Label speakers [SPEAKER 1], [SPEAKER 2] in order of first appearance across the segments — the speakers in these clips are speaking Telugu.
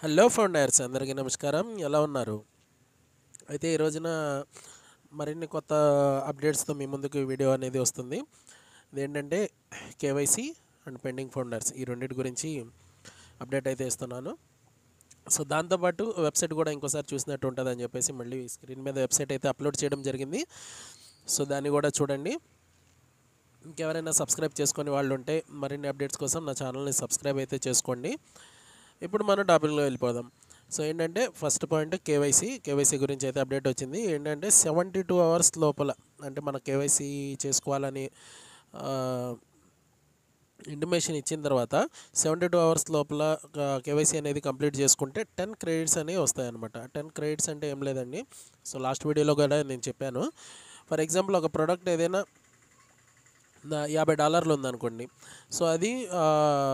[SPEAKER 1] హలో ఫౌండర్స్ అందరికీ నమస్కారం ఎలా ఉన్నారు అయితే ఈ రోజున మరిన్ని కొత్త అప్డేట్స్తో మీ ముందుకు ఈ వీడియో అనేది వస్తుంది ఇదేంటంటే కేవైసీ అండ్ పెండింగ్ ఫౌండర్స్ ఈ రెండింటి గురించి అప్డేట్ అయితే ఇస్తున్నాను సో దాంతోపాటు వెబ్సైట్ కూడా ఇంకోసారి చూసినట్టు ఉంటుంది అని చెప్పేసి మళ్ళీ స్క్రీన్ మీద వెబ్సైట్ అయితే అప్లోడ్ చేయడం జరిగింది సో దాన్ని కూడా చూడండి ఇంకెవరైనా సబ్స్క్రైబ్ చేసుకొని వాళ్ళు ఉంటే మరిన్ని అప్డేట్స్ కోసం నా ఛానల్ని సబ్స్క్రైబ్ అయితే చేసుకోండి ఇప్పుడు మనం టాపిక్లో వెళ్ళిపోదాం సో ఏంటంటే ఫస్ట్ పాయింట్ కేవైసీ కేవైసీ గురించి అయితే అప్డేట్ వచ్చింది ఏంటంటే సెవెంటీ టూ అవర్స్ లోపల అంటే మన కేవైసీ చేసుకోవాలని ఇంటిమేషన్ ఇచ్చిన తర్వాత సెవెంటీ టూ అవర్స్ లోపల కేవైసీ అనేది కంప్లీట్ చేసుకుంటే టెన్ క్రెడిట్స్ అనేవి వస్తాయన్నమాట టెన్ క్రెడిట్స్ అంటే ఏం లేదండి సో లాస్ట్ వీడియోలో కూడా నేను చెప్పాను ఫర్ ఎగ్జాంపుల్ ఒక ప్రోడక్ట్ ఏదైనా నా- యాభై డాలర్లు ఉందనుకోండి సో అది ఆ,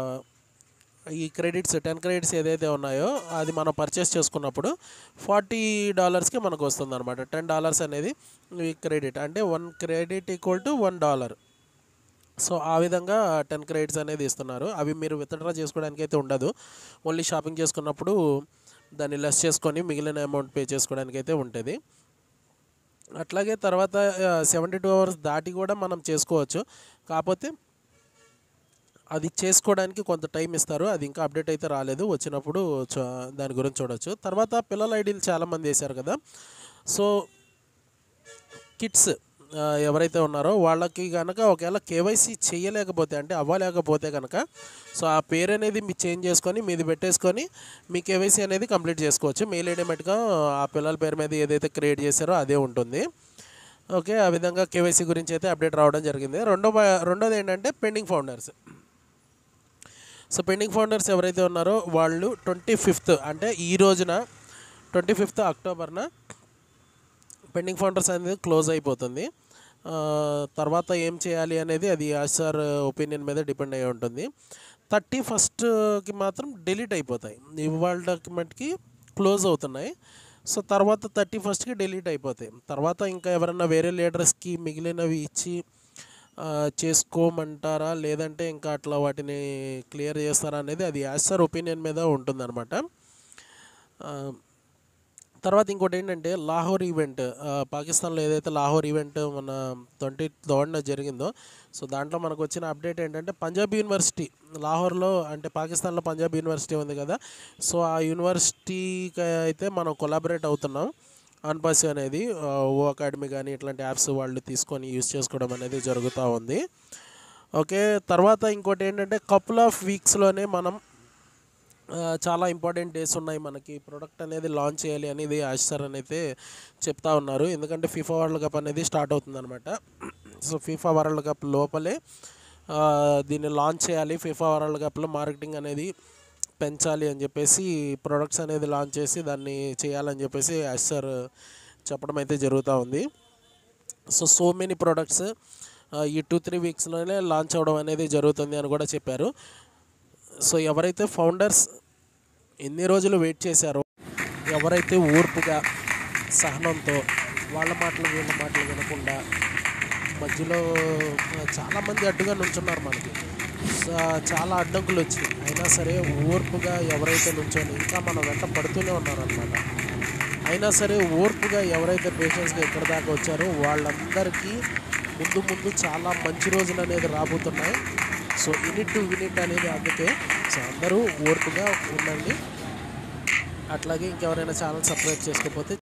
[SPEAKER 1] ఈ క్రెడిట్స్ టెన్ క్రెడిట్స్ ఏదైతే ఉన్నాయో అది మనం పర్చేస్ చేసుకున్నప్పుడు ఫార్టీ డాలర్స్కి మనకు వస్తుంది అనమాట టెన్ డాలర్స్ అనేది ఈ క్రెడిట్ అంటే one credit equal to one dollar so ఆ విధంగా టెన్ క్రెడిట్స్ అనేది ఇస్తున్నారు అవి మీరు విత్డ్రా చేసుకోవడానికి అయితే ఉండదు ఓన్లీ షాపింగ్ చేసుకున్నప్పుడు దాన్ని లెస్ చేసుకొని మిగిలిన అమౌంట్ పే చేసుకోవడానికి అయితే ఉంటుంది అట్లాగే తర్వాత సెవెంటీ టూ అవర్స్ దాటి కూడా మనం చేసుకోవచ్చు కాకపోతే అది చేసుకోవడానికి కొంత టైం ఇస్తారు అది ఇంకా అప్డేట్ అయితే రాలేదు వచ్చినప్పుడు చ- దాని గురించి చూడొచ్చు తర్వాత పిల్లల ఐడీలు చాలామంది వేశారు కదా సో కిడ్స్ ఆ, ఎవరైతే ఉన్నారో వాళ్ళకి కనుక ఒకవేళ కేవైసీ చేయలేకపోతే అంటే అవ్వలేకపోతే కనుక సో ఆ పేరు అనేది మీరు చేంజ్ చేసుకొని మీది పెట్టేసుకొని మీ కేవైసీ అనేది కంప్లీట్ చేసుకోవచ్చు మెయిల్ ఐడీమెట్గా ఆ పిల్లల పేరు మీద ఏదైతే క్రియేట్ చేశారో అదే ఉంటుంది ఓకే ఆ విధంగా కేవైసీ గురించి అయితే అప్డేట్ రావడం జరిగింది రెండో ప- రెండోది ఏంటంటే pending founders so pending founders ఎవరైతే ఉన్నారో వాళ్ళు ట్వంటీ ఫిఫ్త్ అంటే ఈ రోజున ట్వంటీ ఫిఫ్త్ అక్టోబర్న పెండింగ్ ఫౌండర్స్ అనేది క్లోజ్ అయిపోతుంది ఆ, తర్వాత ఏం చేయాలి అనేది అది సార్ ఒపీనియన్ మీద డిపెండ్ అయి ఉంటుంది థర్టీ ఫస్ట్కి మాత్రం డిలీట్ అయిపోతాయి ఇవాళ డాక్యుమెంట్కి క్లోజ్ అవుతున్నాయి సో తర్వాత థర్టీ ఫస్ట్కి డిలీట్ అయిపోతాయి తర్వాత ఇంకా ఎవరన్నా వేరే లీడర్స్కి మిగిలినవి ఇచ్చి ఆ, చేసుకోమంటారా లేదంటే ఇంకా అట్లా వాటిని క్లియర్ చేస్తారా అనేది అది యాజ్ సార్ ఒపీనియన్ మీద ఉంటుందన్నమాట ఆ, తర్వాత ఇంకోటి ఏంటంటే లాహోర్ ఈవెంట్ ఆ, పాకిస్తాన్లో ఏదైతే లాహోర్ ఈవెంట్ మన ట్వంటీ థర్డ్న జరిగిందో సో దాంట్లో మనకు వచ్చిన అప్డేట్ ఏంటంటే పంజాబ్ యూనివర్సిటీ లాహోర్లో అంటే పాకిస్తాన్లో పంజాబ్ యూనివర్సిటీ ఉంది కదా సో ఆ యూనివర్సిటీకి అయితే మనం కొలాబరేట్ అవుతున్నాం అన్పాసి అనేది ఆ, ఓ అకాడమీ కానీ ఇట్లాంటి యాప్స్ వాళ్ళు తీసుకొని యూస్ చేసుకోవడం అనేది జరుగుతూ ఉంది ఓకే తర్వాత ఇంకోటి ఏంటంటే కపుల్ ఆఫ్ వీక్స్లోనే మనం ఆ, చాలా ఇంపార్టెంట్ డేస్ ఉన్నాయి మనకి ప్రోడక్ట్ అనేది లాంచ్ చేయాలి అనేది యాష్ సార్ అని అయితే చెప్తా ఉన్నారు ఎందుకంటే ఫిఫా వరల్డ్ కప్ అనేది స్టార్ట్ అవుతుందన్నమాట సో ఫిఫా వరల్డ్ కప్ లోపలే ఆ, దీన్ని లాంచ్ చేయాలి ఫిఫా వరల్డ్ కప్లో మార్కెటింగ్ అనేది పెంచాలి అని చెప్పేసి ప్రొడక్ట్స్ అనేది లాంచ్ చేసి దాన్ని చేయాలని చెప్పేసి యాష్ సార్ చెప్పడం అయితే జరుగుతూ ఉంది సో సో మెనీ ప్రోడక్ట్స్ ఈ టూ త్రీ వీక్స్లోనే లాంచ్ అవ్వడం అనేది జరుగుతుంది అని కూడా చెప్పారు సో ఎవరైతే ఫౌండర్స్ ఎన్ని రోజులు వెయిట్ చేశారో ఎవరైతే ఓర్పుగా సహనంతో వాళ్ళ మాటలు వీళ్ళ మాటలు వినకుండా మధ్యలో ఆ, చాలామంది అడ్డుగా నుంచున్నారు మనకి సో, చాలా అడ్డంకులు వచ్చినాయి అయినా సరే ఓర్పుగా ఎవరైతే నుంచొని ఇంకా మన వెంట పడుతూనే ఉన్నారనమాట అయినా సరే ఓర్పుగా ఎవరైతే పేషెంట్స్గా ఎక్కడి దాకా వచ్చారో వాళ్ళందరికీ ముందు ముందు చాలా మంచి రోజులు అనేది రాబోతున్నాయి సో యూనిట్ టు యూనిట్ అనేది అందుకే సో అందరూ ఓర్పుగా ఉండండి అట్లాగే ఇంకెవరైనా ఛానల్ సబ్స్క్రైబ్ చేసుకోకపోతే